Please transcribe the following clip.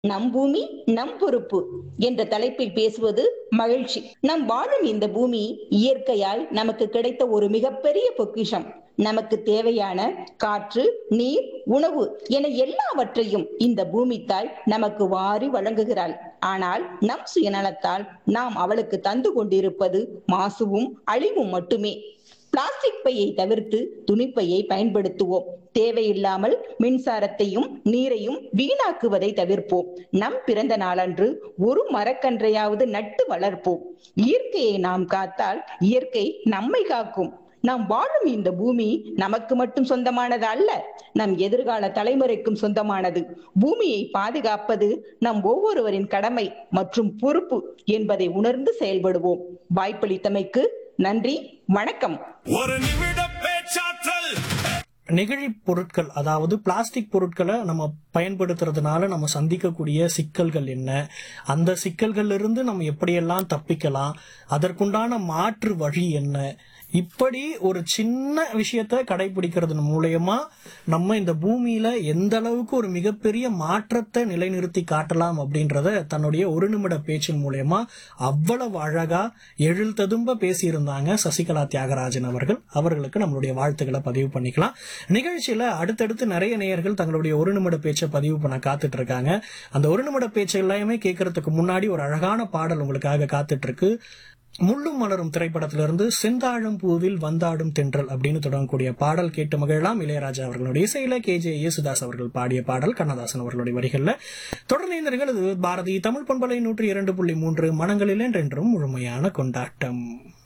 நம் பூமி நம் பொறுப்பு என்ற தலைப்பில் பேசுவது மகிழ்ச்சி நம் வாழும் இந்த பூமி இயற்கையால் நமக்கு கிடைத்த ஒரு மிகப்பெரிய பொக்கிஷம் நமக்கு தேவையான காற்று நீர் உணவு என எல்லாவற்றையும் இந்த பூமி தாய் நமக்கு வாரி வழங்குகிறாள் ஆனால் நம் சுயநலத்தால் நாம் அவளுக்கு தந்து கொண்டிருப்பது மாசுவும் அழிவும் மட்டுமே பிளாஸ்டிக் பையை தவிர்த்து துணிப்பையை பயன்படுத்துவோம் தேவையில்லாமல் மின்சாரத்தையும் நீரையும் வீணாக்குவதை தவிர்ப்போம் நம் பிறந்த நாளன்று ஒரு மரக்கன்றையாவது நட்டு வளர்ப்போம் இயற்கையை நாம் காத்தால் இயற்கை நம்மை காக்கும் நாம் வாழும் இந்த பூமி நமக்கு மட்டும் சொந்தமானது அல்ல நம் எதிர்கால தலைமுறைக்கும் சொந்தமானது பூமியை பாதுகாப்பது நம் ஒவ்வொருவரின் கடமை மற்றும் பொறுப்பு என்பதை உணர்ந்து செயல்படுவோம் வாய்ப்பளித்தமைக்கு நன்றி வணக்கம் ஒரு நிமிட பேச்சாற்றல் நெகிழி பொருட்கள் அதாவது பிளாஸ்டிக் பொருட்களை நம்ம பயன்படுத்துறதுனால நம்ம சந்திக்கக்கூடிய சிக்கல்கள் என்ன அந்த சிக்கல்கள்ல இருந்து நம்ம எப்படியெல்லாம் தப்பிக்கலாம் அதற்குண்டான மாற்று வழி என்ன இப்படி ஒரு சின்ன விஷயத்த கடைபிடிக்கிறது மூலயமா நம்ம இந்த பூமியில எந்த அளவுக்கு ஒரு மிகப்பெரிய மாற்றத்தை நிலைநிறுத்தி காட்டலாம் அப்படின்றத தன்னுடைய ஒரு நிமிட பேச்சின் மூலயமா அவ்வளவு அழகா எழில் ததும்ப பேசியிருந்தாங்க சசிகலா தியாகராஜன் அவர்கள் அவர்களுக்கு நம்மளுடைய வாழ்த்துக்களை பதிவு பண்ணிக்கலாம் நிகழ்ச்சியில அடுத்தடுத்து நிறைய நேயர்கள் தங்களுடைய ஒரு நிமிட பேச்சை பதிவு பண்ண காத்துட்டு இருக்காங்க அந்த ஒரு நிமிட பேச்சை எல்லாமே கேட்கறதுக்கு முன்னாடி ஒரு அழகான பாடல் உங்களுக்காக காத்துட்டு இருக்கு முள்ளும் மலரும் திரைப்படத்திலிருந்து செந்தாழம் பூவில் வந்தாடும் தென்றல் அப்படின்னு தொடங்கக்கூடிய பாடல் கேட்டு மகிழலாம் இளையராஜா அவர்களுடைய இசையில கே ஜே யேசுதாஸ் அவர்கள் பாடிய பாடல் கண்ணதாசன் அவர்களுடைய வரிகள்ல தொடர்ந்து இந்த நிகழ்வு பாரதி தமிழ் பண்பலை நூற்றி இரண்டு புள்ளி மூன்று மனங்களில் என்றென்றும் முழுமையான கொண்டாட்டம்